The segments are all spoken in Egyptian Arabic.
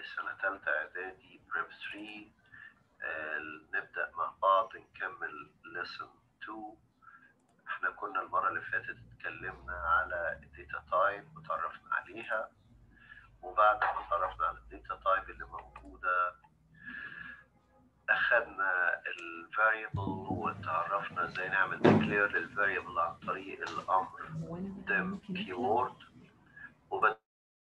سنة تالتة إعدادي بريب 3 آه، نبدأ مع بعض نكمل lesson 2 احنا كنا المرة اللي فاتت اتكلمنا على الداتا تايب وتعرفنا عليها وبعد ما تعرفنا على الداتا تايب اللي موجودة أخدنا الفاريبل وتعرفنا ازاي نعمل declare للفاريبل عن طريق الأمر dim keyword وبدأ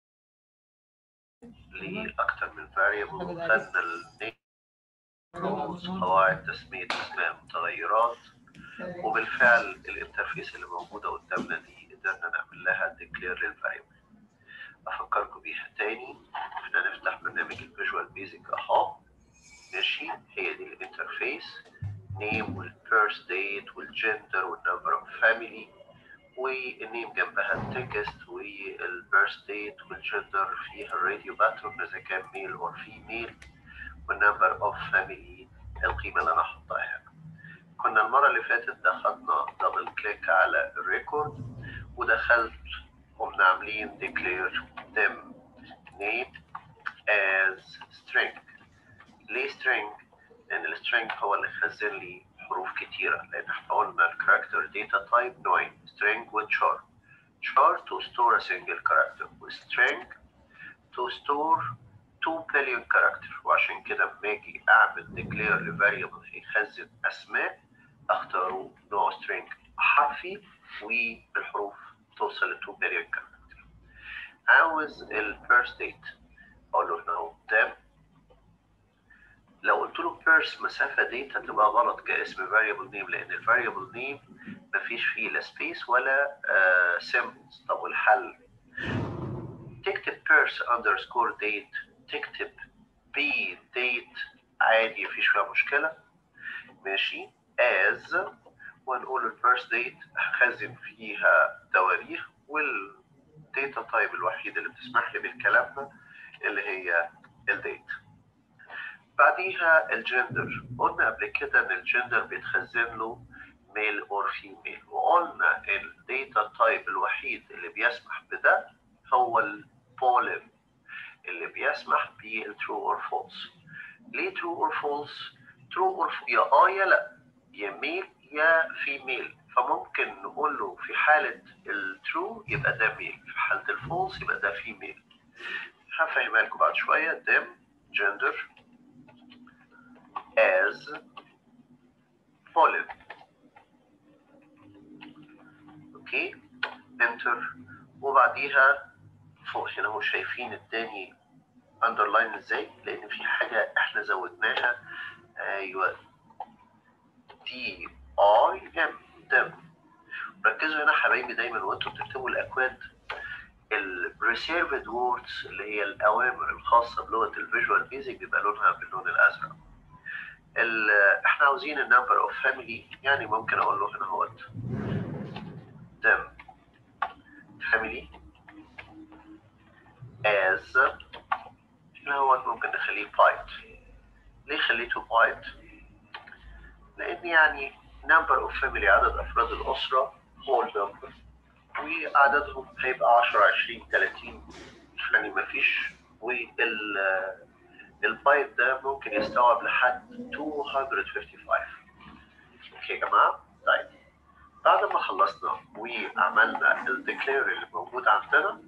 لأكتر من variable وخدنا النيم قواعد تسمية أسماء متغيرات وبالفعل الانترفيس اللي موجودة قدامنا دي قدرنا نعمل لها declare للفاريبل أفكركم بيها تاني احنا نفتح برنامج الفيجوال بيزك أهو ماشي هي دي الانترفيس نيم والبيرث ديت والجندر والنمبر اوف فاميلي والنيم جنبها التكست والبيرث ديت والجندر فيها الراديو باترن اذا كان ميل اور فيميل والنمبر اوف فاميلي القيمه اللي انا هحطها هنا كنا المره اللي فاتت دخلنا دبل كليك على الريكورد ودخلت قمنا عاملين declare them name as string ليه string؟ لأن السترينج هو اللي خزن لي حروف كتيرة لأن احنا قلنا الكاركتر داتا تايب نوعين string و char char to store a single character و string to store 2 billion character وعشان كده لما اجي اعمل declare لفاريبل هيخزن اسماء اختاره نوع string حرفي والحروف توصل ل 2 billion character عاوز الفيرست ديت اقول له هنا اهو ده لو قلت له بيرس مسافة ديت هتبقى غلط كاسم variable name لأن ال variable name مفيش فيه لا سبيس ولا سيمبلز طب والحل تكتب بيرس underscore date تكتب بي date عادي مفيش فيها مشكلة ماشي as ونقول البيرس ديت هخزن فيها تواريخ والديتا تايب الوحيد اللي بتسمح لي بالكلام ده اللي هي الديت بعديها الجندر قلنا قبل كده ان الجندر بيتخزن له ميل اور فيميل وقلنا الداتا تايب الوحيد اللي بيسمح بده هو البولين اللي بيسمح بالترو اور فولس ليه ترو اور فولس ترو اور يا اه يا لا يا ميل يا فيميل فممكن نقول له في حالة الترو يبقى ده ميل في حالة الفولس يبقى ده فيميل هفهمها لكم بعد شوية دم جندر as pollen. اوكي انتر وبعديها فوق هنا هو شايفين التاني اندرلاين ازاي لان في حاجه احنا زودناها ايوه دي اي ام دم ركزوا هنا حبايبي دايما وانتوا بتكتبوا الاكواد الريسيرفد ووردز اللي هي الاوامر الخاصه بلغه الفيجوال بيزك بيبقى لونها باللون الازرق احنا عاوزين النمبر اوف فاميلي يعني ممكن اقول له هنا اهوت them family as هنا هو ممكن نخليه بايت ليه خليته بايت لان يعني number of family عدد افراد الاسره whole number وعددهم هيبقى 10 20 30 يعني مفيش وال البايب ده ممكن يستوعب لحد 255 اوكي يا جماعه طيب بعد ما خلصنا وعملنا الديكلير اللي موجود عندنا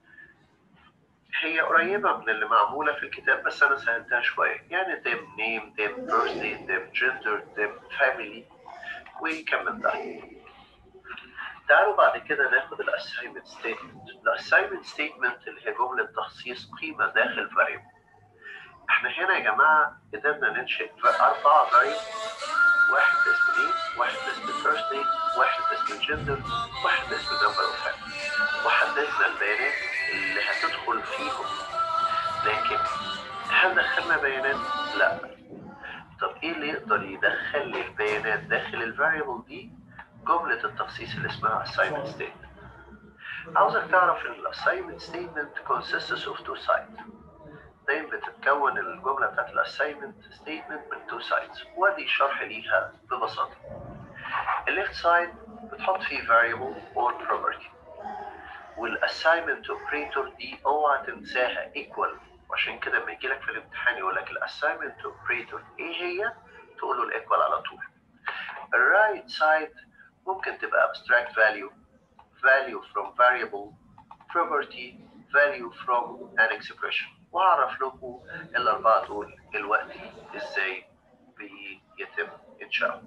هي قريبه من اللي معموله في الكتاب بس انا سهلتها شويه يعني ديم نيم ديم بيرثدي ديم جندر ديم فاميلي وكمل ده تعالوا بعد كده ناخد الاساينمنت ستيتمنت الاساينمنت ستيتمنت اللي هي جمله تخصيص قيمه داخل فاريبل احنا هنا يا جماعه قدرنا ننشئ اربع فاريبل واحد اسم نيم واحد اسم الفيرست ديت واحد اسم الجندر واحد اسم النمبر اوف فاميلي وحددنا البيانات اللي هتدخل فيهم لكن هل دخلنا بيانات؟ لا طب ايه اللي يقدر يدخل لي البيانات داخل الفاريبل دي؟ جملة التخصيص اللي اسمها assignment statement. عاوزك تعرف ان الاساينمنت ستيتمنت consists of two sides. دايما بتتكون الجملة بتاعت الاساينمنت ستيتمنت من تو سايدز وادي شرح ليها ببساطة. الليفت سايد بتحط فيه variable or property. والاساينمنت اوبريتور دي اوعى تنساها equal وعشان كده لما يجي يجي لك في الامتحان يقول لك الاساينمنت اوبريتور ايه هي تقول له الايكوال على طول الرايت سايد ممكن تبقى abstract value value from variable property value from an expression واعرف لكم الاربعه دول دلوقتي ازاي بيتم انشائهم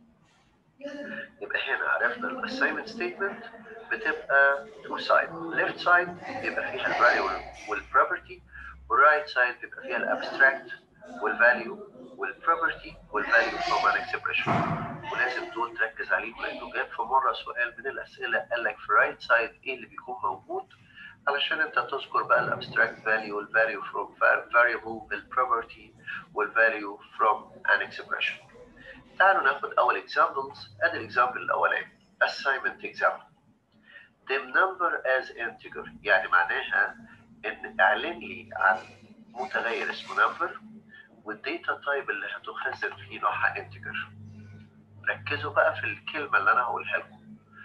يبقى هنا عرفنا الاساينمنت ستيتمنت بتبقى تو سايد ليفت سايد يبقى فيها الفاليو والبروبرتي والرايت سايد بيبقى فيها الابستراكت والفاليو والبروبرتي والفاليو فروم ان اكسبريشن ولازم دول تركز عليهم لانه جاب في مره سؤال من الاسئله قال لك في الرايت سايد ايه اللي بيكون موجود علشان انت تذكر بقى الابستراكت فاليو والفاليو فروم variable بالبروبرتي والفاليو فروم ان اكسبريشن تعالوا ناخد اول اكزامبلز ادي الاكزامبل الاولاني assignment example dim number as integer يعني معناها ان اعلن لي عن متغير اسمه number والديتا تايب اللي هتخزن فيه نوعها integer ركزوا بقى في الكلمة اللي انا هقولها لكم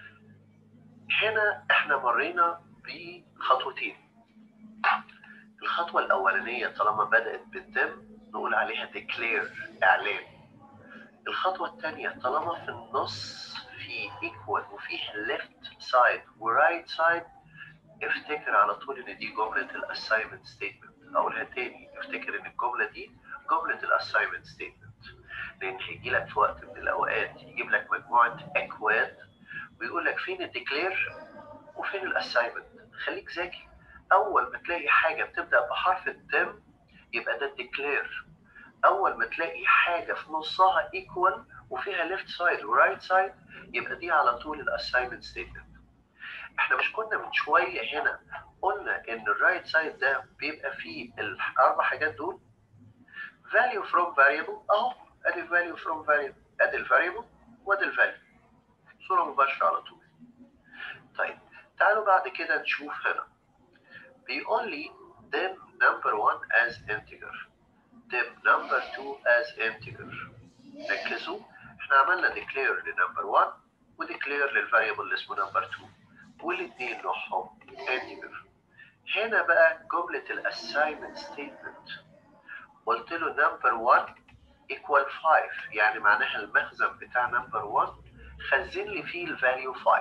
هنا احنا مرينا بخطوتين الخطوة الأولانية طالما بدأت بالدم نقول عليها declare إعلان الخطوة الثانية طالما في النص في equal وفيه left side و right side افتكر على طول ان دي جملة الاساينمنت ستيتمنت اقولها تاني افتكر ان الجملة دي جملة الاساينمنت ستيتمنت لان هيجي لك في وقت من الاوقات يجيب لك مجموعة اكواد ويقول لك فين الديكلير وفين الاساينمنت خليك ذكي اول ما تلاقي حاجة بتبدأ بحرف الدم يبقى ده الديكلير اول ما تلاقي حاجه في نصها ايكوال وفيها ليفت سايد ورايت سايد يبقى دي على طول الاساينمنت ستيتمنت احنا مش كنا من شويه هنا قلنا ان الرايت سايد ده بيبقى فيه الاربع حاجات دول value from variable اهو ادي value from variable ادي الفاريبل وادي الفاليو صوره مباشره على طول طيب تعالوا بعد كده نشوف هنا بيقول لي them number one as integer them number 2 as integer ركزوا احنا عملنا declare لنمبر 1 وديكلير للفاريبل اللي اسمه نمبر 2 والاثنين نوعهم integer هنا بقى جملة الاساينمنت ستيتمنت قلت له نمبر 1 equal 5 يعني معناها المخزن بتاع نمبر 1 خزن لي فيه الفاليو 5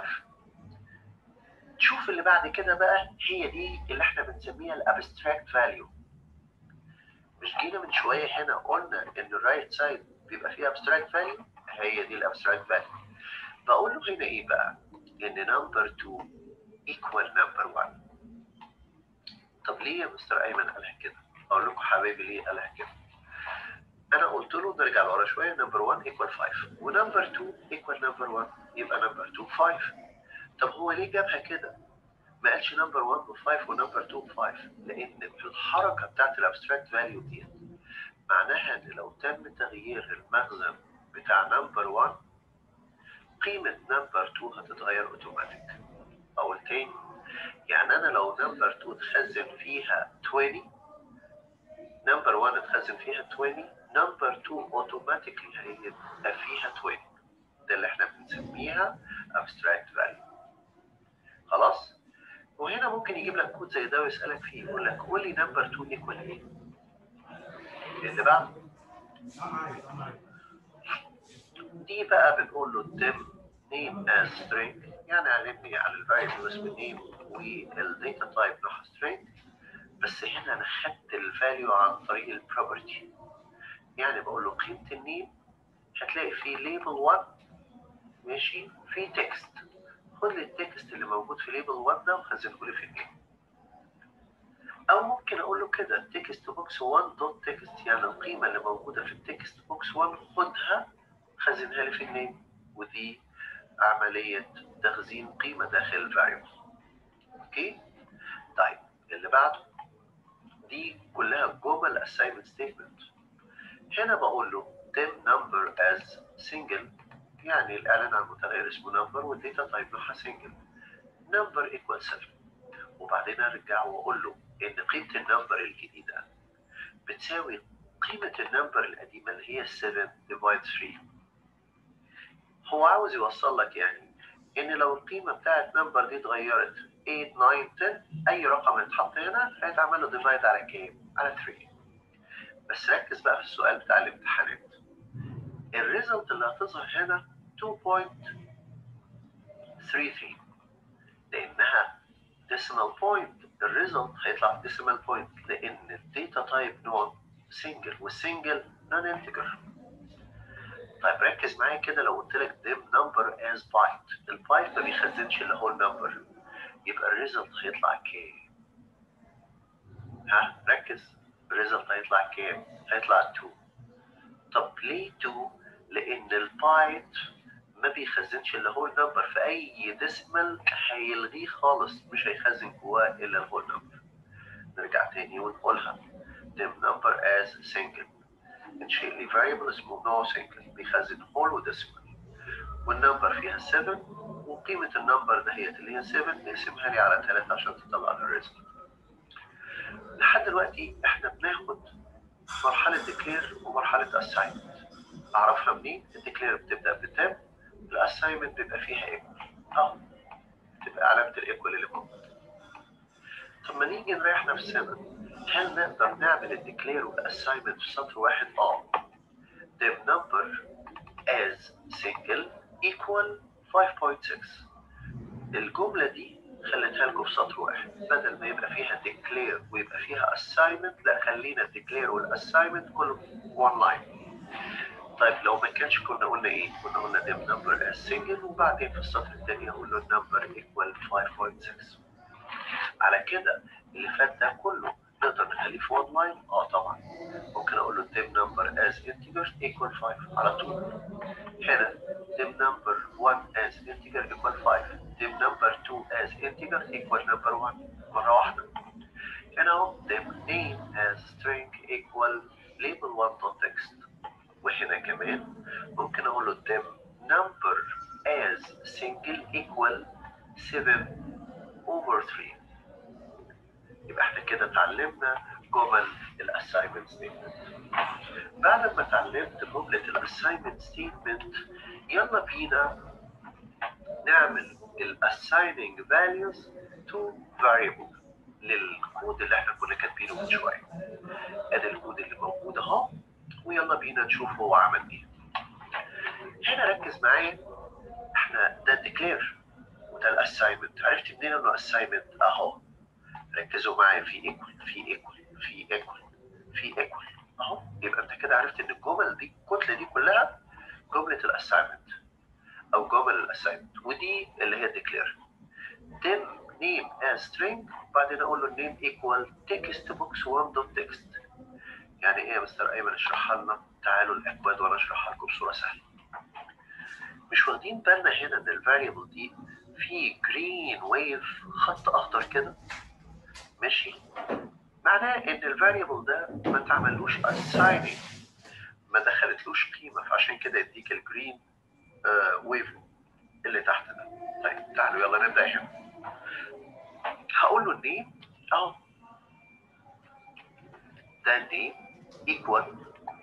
شوف اللي بعد كده بقى هي دي اللي احنا بنسميها الابستراكت فاليو مش جينا من شويه هنا قلنا ان الرايت سايد بيبقى فيه ابستراكت فاليو هي دي الابستراكت فاليو بقول له هنا ايه بقى ان نمبر 2 ايكوال نمبر 1 طب ليه يا مستر ايمن قالها كده اقول لكم حبايبي ليه قالها كده انا قلت له نرجع لورا شويه نمبر 1 ايكوال 5 ونمبر 2 ايكوال نمبر 1 يبقى نمبر 2 5 طب هو ليه جابها كده ما قالش نمبر 1 ب 5 ونمبر 2 ب 5 لان في الحركه بتاعت الابستراكت فاليو دي معناها ان لو تم تغيير المخزن بتاع نمبر 1 قيمه نمبر 2 هتتغير اوتوماتيك او تاني يعني انا لو نمبر 2 اتخزن فيها 20 نمبر 1 اتخزن فيها 20 نمبر 2 اوتوماتيكلي هيبقى فيها 20 ده اللي احنا بنسميها abstract value خلاص وهنا ممكن يجيب لك كود زي ده ويسالك فيه يقول لك قول لي نمبر 2 ايكوال ايه اللي بعده دي بقى بنقول له dim name as string يعني علمني على الفاريبل اسمه name والداتا تايب نوعها string بس هنا انا خدت الفاليو عن طريق البروبرتي يعني بقول له قيمه النيم هتلاقي فيه ليبل 1 ماشي في تكست خد لي التكست اللي موجود في ليبل 1 ده وخزنه لي في النيم او ممكن اقول له كده تكست بوكس 1 دوت تكست يعني القيمه اللي موجوده في التكست بوكس 1 خدها خزنها لي في النيم ودي عمليه تخزين قيمه داخل الفاريبل اوكي طيب اللي بعده دي كلها جمل assignment statement هنا بقول له dim number as single يعني الاعلان عن متغير اسمه number والداتا تايب نوعها single number equal 7 وبعدين ارجع واقول له ان قيمه النمبر الجديده بتساوي قيمه النمبر القديمه اللي هي 7 divide 3 هو عاوز يوصل لك يعني ان لو القيمه بتاعت نمبر دي اتغيرت 8 9 10 اي رقم يتحط هنا هيتعمل له ديفايد على كام؟ على 3 بس ركز بقى في السؤال بتاع الامتحانات الريزلت اللي هتظهر هنا 2.33 لانها decimal point الريزلت هيطلع decimal point لان الداتا تايب نوع سنجل والسنجل نون انتجر طيب ركز معايا كده لو قلت لك dim number as byte البايت ما بيخزنش اللي هو النمبر يبقى الريزلت هيطلع كام؟ ها ركز الريزلت هيطلع كام؟ هيطلع 2 طب ليه 2؟ لأن البايت ما بيخزنش اللي هو النمبر في أي ديسمال هيلغيه خالص مش هيخزن جواه إلا الهول نمبر نرجع تاني ونقولها dim number as single نشيل لي variable اسمه no single بيخزن whole وديسمال والنمبر فيها 7 وقيمة النمبر دهيت اللي هي 7 نقسمها لي على 3 عشان تطلع لي الريزلت لحد دلوقتي احنا بناخد مرحلة ديكلير ومرحلة اساينمنت اعرفها منين؟ الديكلير بتبدأ بتاب الاساينمنت بيبقى فيها ايكوال اهو تبقى علامة الايكوال اللي موجودة طب ما نيجي نريح نفسنا هل نقدر نعمل الديكلير والاساينمنت في سطر واحد؟ اه the number as single equal 5.6 الجملة دي خليتها لكم في سطر واحد بدل ما يبقى فيها declare ويبقى فيها assignment لا خلينا declare والassignment كله one line طيب لو ما كانش كنا قلنا ايه؟ كنا قلنا dim number as single وبعدين في السطر الثاني اقول له number equal 5.6 على كده اللي فات ده كله نقدر نخليه في one line؟ اه طبعا ممكن اقول له dim number as integer equal 5 على طول هنا dim number 1 as integer equal 5 dim number 2 as integer equal number 1 مرة واحدة هنا اهو dim name as string equal label 1 dot text وهنا كمان ممكن اقول له dim number as single equal 7 over 3 يبقى احنا كده اتعلمنا جمل الاساينمنت ستيتمنت بعد ما اتعلمت جملة الاساينمنت ستيتمنت يلا بينا نعمل الاسايننج values to variable للكود اللي احنا كنا كاتبينه من شوية ادي الكود اللي موجود اهو ويلا بينا نشوف هو عمل ايه هنا ركز معايا احنا ده الديكلير وده الاساينمنت عرفت منين انه اساينمنت اهو ركزوا معايا في ايكوال في ايكوال في ايكوال في ايكوال اهو يبقى انت كده عرفت ان الجمل دي الكتله دي كلها جمله الاساينمنت او جمل الاساينمنت ودي اللي هي ديكلير dim name as string بعدين اقول له name equal text box 1 dot text يعني ايه يا مستر ايمن اشرحها لنا تعالوا الاكواد وانا اشرحها لكم بصوره سهله مش واخدين بالنا هنا ان الفاريبل دي في جرين ويف خط اخضر كده ماشي معناه ان الفاريبل ده ما تعملوش assigning ما دخلتلوش قيمه فعشان كده يديك الجرين ويف اللي تحت ده طيب تعالوا يلا نبدا هنا هقول له النيم اهو ده النيم ايكوال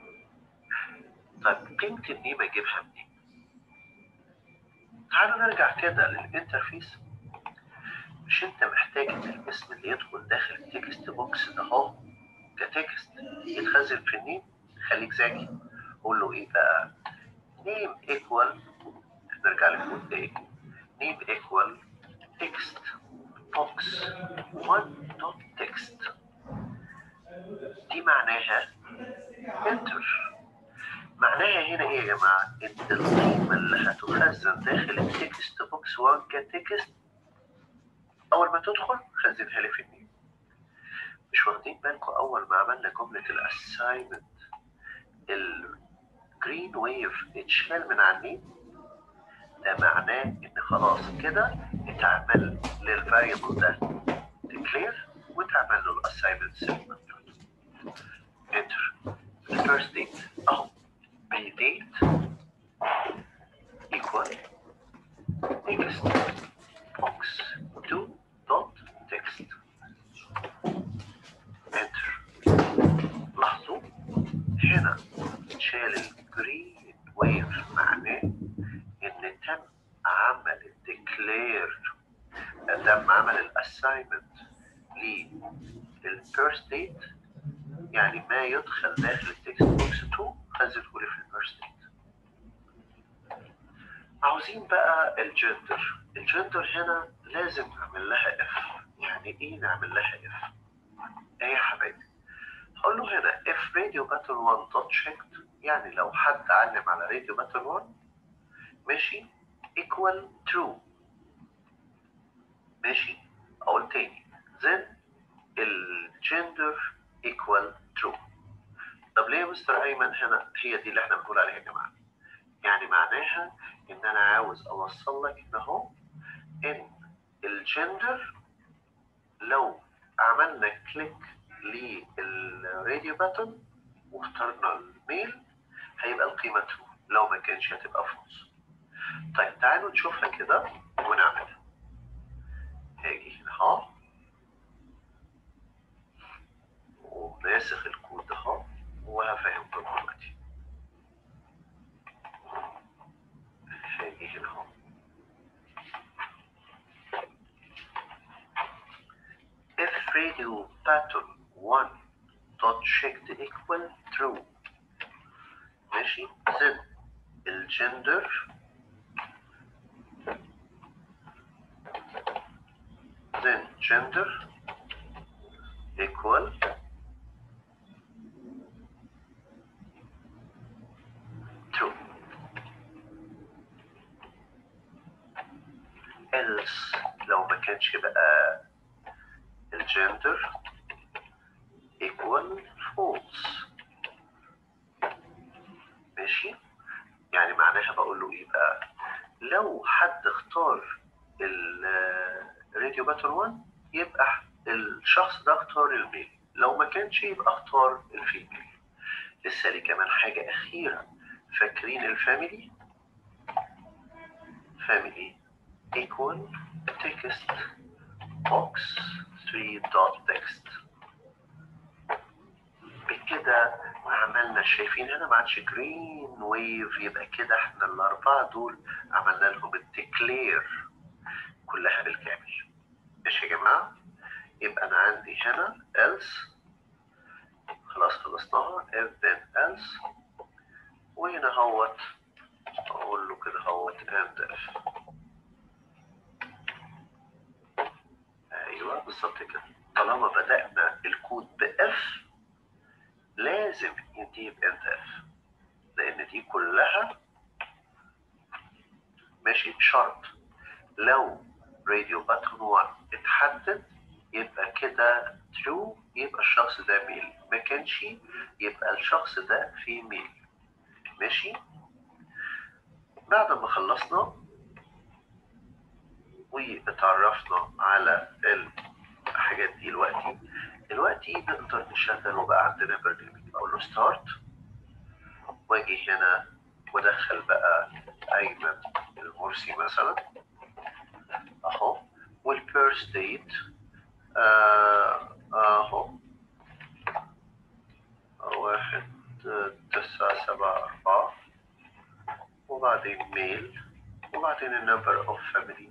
طيب قيمه النيم اجيبها منين تعالوا نرجع كده للانترفيس مش انت محتاج ان الاسم اللي يدخل داخل التكست بوكس ده اهو كتكست يتخزن في النيم خليك ذكي قول له ايه بقى نيم ايكوال نرجع للكود تاني نيم ايكوال تكست بوكس 1 دوت تكست دي معناها انتر معناها هنا ايه يا جماعه ان القيمه اللي هتخزن داخل التكست بوكس 1 كتكست اول ما تدخل خزنها لي في النيم مش واخدين بالكم اول ما عملنا جمله الاساينمنت الجرين ويف اتشال من على النيم ده معناه ان خلاص كده اتعمل للفاريبل ده ديكلير واتعمل له الاساينمنت سيجمنت انتر الفيرست ديت اهو بي ديت equal text box 2 dot text enter لاحظوا هنا شال الجرين ويف معناه ان تم عمل الديكلير تم عمل الاساينمنت للفيرست ديت يعني ما يدخل داخل التكست بوكس 2 خزنه لي في الفيرست عاوزين بقى الجندر الجندر هنا لازم نعمل لها اف يعني ايه نعمل لها اف ايه يا حبايبي هقول له هنا if radio button 1 dot checked يعني لو حد علم على radio button 1 ماشي equal true ماشي اقول تاني then الجندر equal true طب ليه يا مستر ايمن هنا هي دي اللي احنا بنقول عليها يا جماعه يعني معناها ان انا عاوز اوصل لك ان اهو ان الجندر لو عملنا كليك للراديو باتون واخترنا الميل هيبقى القيمه ترو لو ما كانش هتبقى فولس طيب تعالوا نشوفها كده ونعملها هاجي هنا اهو وناسخ الكود ده اهو وهفهمكم دلوقتي هاجي هنا اهو if radio pattern 1 dot checked equal true ماشي then الجندر then gender equal true else لو ما كانش بقى الجندر equal false ماشي يعني معناها بقول له ايه بقى لو حد اختار الراديو باتون 1 يبقى الشخص ده اختار الميل لو ما كانش يبقى اختار الفيميل لسه لي كمان حاجة أخيرة فاكرين الفاميلي family equal text box 3 dot text بكده عملنا شايفين هنا ما عادش جرين ويف يبقى كده احنا الأربعة دول عملنا لهم الديكلير كلها بالكامل ماشي يا جماعة يبقى أنا عندي هنا else خلاص خلصناها if then else وهنا هوت أقول له كده هوت and if أيوه بالظبط كده طالما بدأنا الكود بإف لازم نجيب انت اف لأن دي كلها ماشي شرط لو راديو باتون 1 اتحدد يبقى كده ترو يبقى الشخص ده ميل ما كانش يبقى الشخص ده فيميل ماشي بعد ما خلصنا واتعرفنا على الحاجات دي دلوقتي دلوقتي نقدر نشغل وبقى عندنا برنامج اقول له ستارت واجي هنا وادخل بقى ايمن المرسي مثلا اهو والبيرث ديت اهو واحد تسعة سبعة أربعة وبعدين ميل وبعدين النمبر اوف فاميلي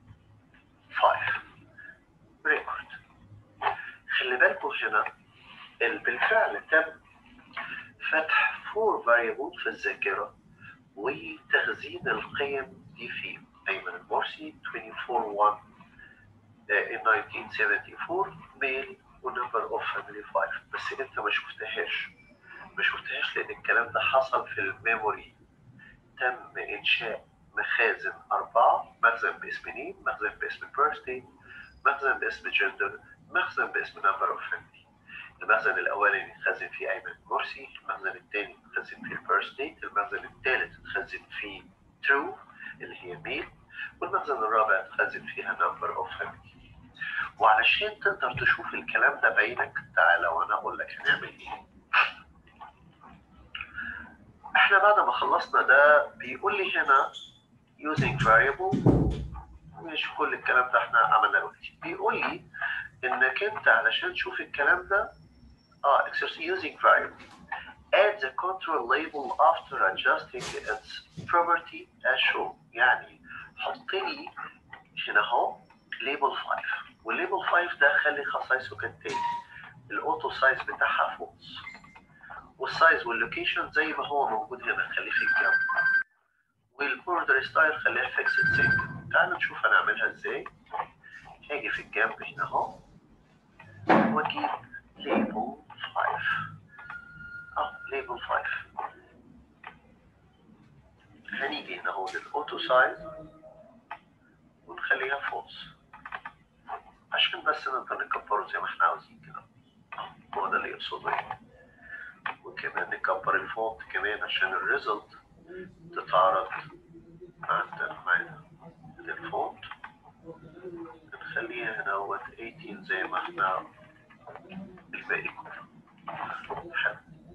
5 ريكورد خلي بالكم هنا بالفعل تم فتح فور فاريبل في الذاكرة وتخزين القيم دي في أيمن المرسي 24 1 in 1974 ميل ونمبر اوف فاميلي 5 بس انت ما شفتهاش ما شفتهاش لان الكلام ده حصل في الميموري تم انشاء مخازن اربعه مخزن باسم نيم مخزن باسم بيرثدي مخزن باسم جندر مخزن باسم نمبر اوف فاميلي المخزن الاولاني اتخزن فيه ايمن مرسي المخزن الثاني اتخزن فيه البيرث ديت المخزن الثالث اتخزن فيه ترو اللي هي ميل والمخزن الرابع اتخزن فيها نمبر اوف فاميلي وعلشان تقدر تشوف الكلام ده بعينك تعالى وانا اقول لك هنعمل ايه احنا بعد ما خلصنا ده بيقول لي هنا using variable مش كل الكلام ده احنا عملناه دلوقتي بيقول لي انك انت علشان تشوف الكلام ده اه exercise using variable add the control label after adjusting its property as shown يعني حط لي هنا اهو label 5 والليبل 5 ده خلي خصائصه كالتالي الاوتو سايز بتاعها فولس والسايز واللوكيشن زي ما هو موجود هنا خليه في الجنب والبوردر ستايل خليها فيكسد سنجل تعالوا نشوف هنعملها ازاي هاجي في الجنب هنا اهو واجيب ليبل 5 اه ليبل 5 هنيجي هنا اهو للاوتو سايز ونخليها فولس عشان بس نقدر نكبره زي ما احنا عاوزين كده هو ده اللي يقصده يعني وكمان نكبر الفونت كمان عشان الريزلت تتعرض عندنا معانا الفونت نخليها هنا هو 18 زي ما احنا الباقي كله حلو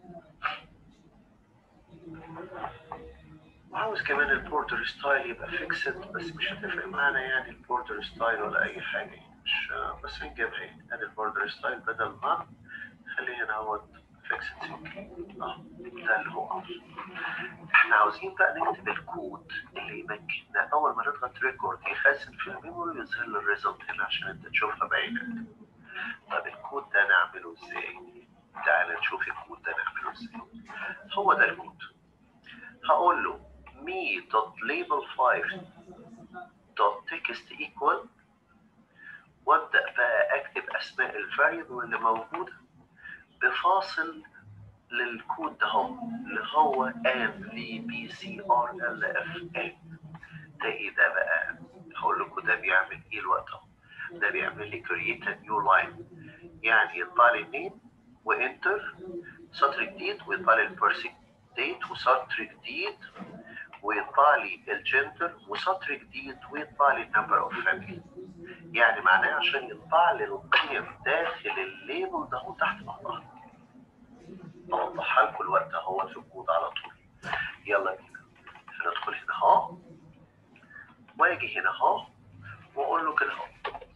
وعاوز كمان البوردر ستايل يبقى فيكسد بس مش هتفرق معانا يعني البوردر ستايل ولا اي حاجه يعني مش بس نجيبها يعني ادي البوردر ستايل بدل ما خليه هنا هو فيكسد سينك اه ده اللي هو عاوزه احنا عاوزين بقى نكتب الكود اللي يمكننا اول ما نضغط ريكورد يخزن في الميموري ويظهر لي الريزلت هنا عشان انت تشوفها بعينك طب الكود ده نعمله ازاي؟ تعال نشوف الكود ده نعمله ازاي هو ده الكود هقول له me dot label 5 dot text equal وابدا بقى اكتب اسماء الفاريبل اللي موجوده بفاصل للكود ده هو اللي هو and v b c r l f a ده ايه ده بقى هقول لكم ده بيعمل ايه الوقت اهو ده بيعمل لي create a new line يعني يطلع لي نيم وانتر سطر جديد ويطلع لي البيرسي ديت وسطر جديد ويطلع لي الجندر وسطر جديد ويطلع لي النمبر اوف فاميلي يعني معناه عشان يطلع لي القيم داخل الليبل ده هو تحت بعضها اوضحها لكم الوقت اهو في الكود على طول يلا بينا هندخل هنا اهو واجي هنا اهو واقول له كده اهو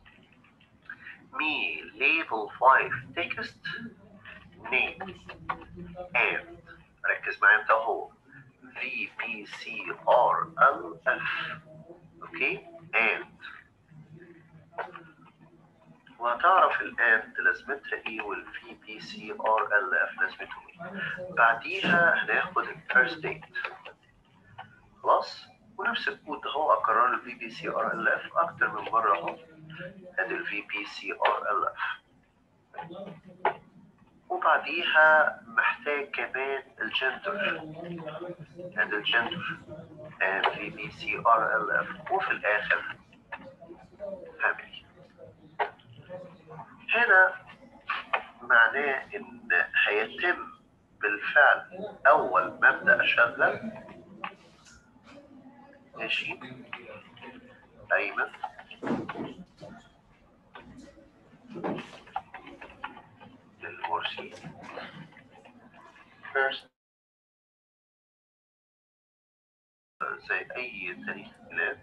me label 5 text name and ركز معايا انت اهو V P C R L F اوكي and وهتعرف الاند لازمتها ايه والفي بي سي ار ال اف لازمته ايه بعديها هناخد الفيرست ديت خلاص ونفس الكود اهو اكرر الفي بي سي ار ال اف اكتر من مره اهو ادي الفي بي سي ار ال اف وبعديها محتاج كمان الجندر ادي الجندر and في بي سي ار ال اف وفي الاخر فاميلي هنا معناه ان هيتم بالفعل اول ما ابدا اشغل ماشي ايمن للمرسي first زي اي تاريخ ميلاد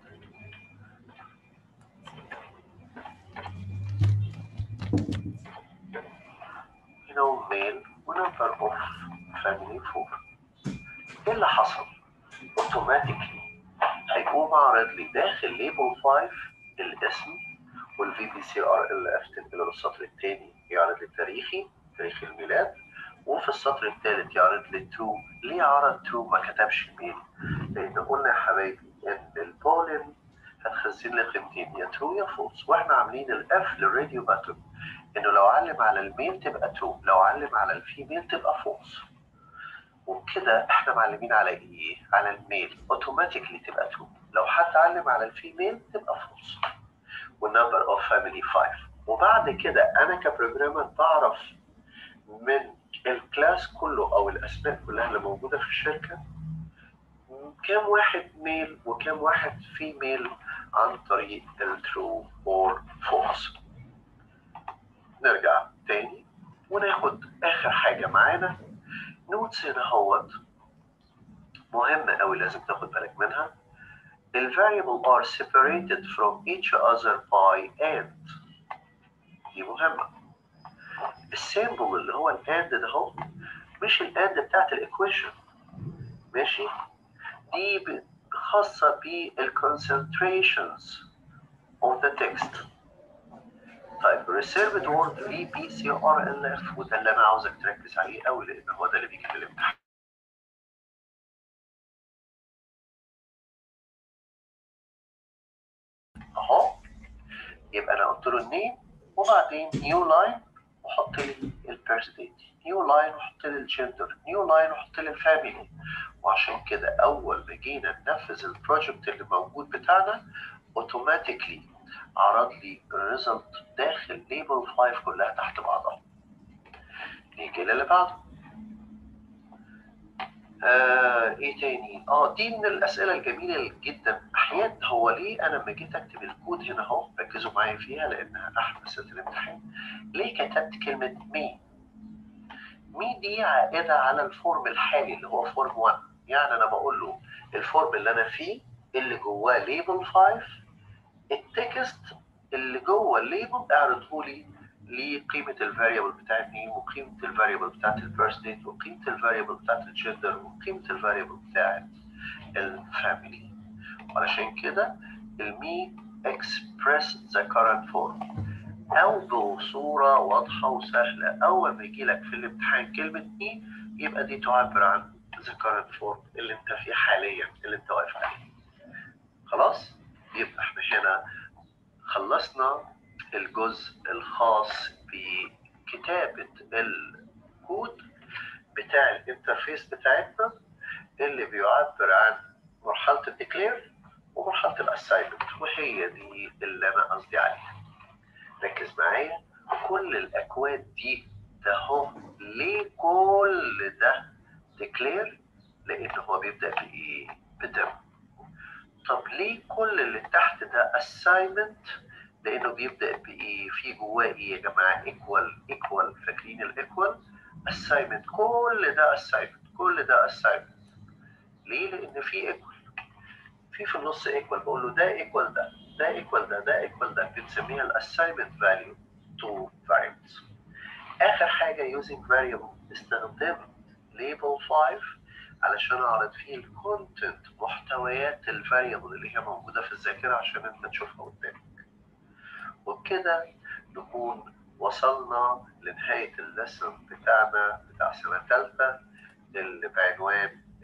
you know male ونمبر اوف family four ايه اللي حصل؟ اوتوماتيكلي هيقوم عارض لي داخل ليبل 5 الاسم والفي بي سي ار ال اف تنقله للسطر الثاني يعرض لي تاريخي تاريخ الميلاد وفي السطر الثالث يعرض لي ترو ليه عرض ترو ما كتبش ميل؟ لان قلنا يا حبايبي ان البولن هتخزن لي قيمتين يا ترو يا فولس واحنا عاملين الاف للراديو باتون انه لو علم على الميل تبقى ترو لو علم على الفيميل تبقى فولس وبكده احنا معلمين على ايه؟ على الميل اوتوماتيكلي تبقى ترو لو حد علم على الفيميل تبقى فولس والنمبر اوف فاميلي 5 وبعد كده انا كبروجرامر بعرف من الكلاس كله او الاسماء كلها اللي موجوده في الشركه كام واحد ميل وكام واحد فيميل عن طريق الترو اور فولس نرجع تاني وناخد اخر حاجه معانا نوتس هنا اهوت مهمه قوي لازم تاخد بالك منها ال variable are separated from each other by and دي مهمه السيمبل اللي هو الاند ده اهو مش الاند بتاعت الايكويشن ماشي دي خاصه بالconcentrations of the text طيب ريسيرفد وورد في بي سي ار ال اف وده اللي انا عاوزك تركز عليه قوي لان هو ده اللي بيجي في الامتحان اهو يبقى انا قلت له النيم وبعدين نيو لاين وحط لي البيرث ديت نيو لاين وحط لي الجندر نيو لاين وحط لي الفاميلي وعشان كده اول ما جينا ننفذ البروجكت اللي موجود بتاعنا اوتوماتيكلي عرض لي الريزلت داخل ليبل 5 كلها تحت بعضها نيجي للي بعده آه ايه تاني؟ اه دي من الاسئله الجميله جدا احيانا هو ليه انا لما جيت اكتب الكود هنا اهو ركزوا معايا فيها لانها احد اسئله الامتحان ليه كتبت كلمه مي؟ مي دي عائده على الفورم الحالي اللي هو فورم 1 يعني انا بقول له الفورم اللي انا فيه اللي جواه ليبل 5 التكست اللي جوه الليبل اعرضه لي لقيمه الفاريبل بتاعت مين وقيمه الفاريبل بتاعت البيرث ديت وقيمه الفاريبل بتاعت الجندر وقيمه الفاريبل بتاعت الفاميلي علشان كده المي اكسبريس ذا كارنت فورم او بصوره واضحه وسهله اول ما يجي لك في الامتحان كلمه مي يبقى دي تعبر عن ذا كارنت فورم اللي انت فيه حاليا اللي انت واقف عليه خلاص يبقى احنا هنا خلصنا الجزء الخاص بكتابة الكود بتاع الانترفيس بتاعتنا اللي بيعبر عن مرحلة الديكلير ومرحلة الاساينمنت وهي دي اللي انا قصدي عليها ركز معايا كل الاكواد دي ده هو ليه كل ده ديكلير لان هو بيبدا بايه بدم طب ليه كل اللي تحت ده assignment لانه بيبدا بايه في جواه ايه يا جماعه equal equal فاكرين الايكوال assignment كل ده assignment كل ده assignment ليه لان في equal في في النص equal بقول له ده equal ده ده equal ده ده equal ده بنسميها الاساينمنت value to variables اخر حاجه using variable استخدمت label 5 علشان اعرض فيه الكونتنت محتويات الفاريبل اللي هي موجوده في الذاكره عشان انت تشوفها قدامك وبكده نكون وصلنا لنهايه الليسن بتاعنا بتاع سنه ثالثه اللي بعنوان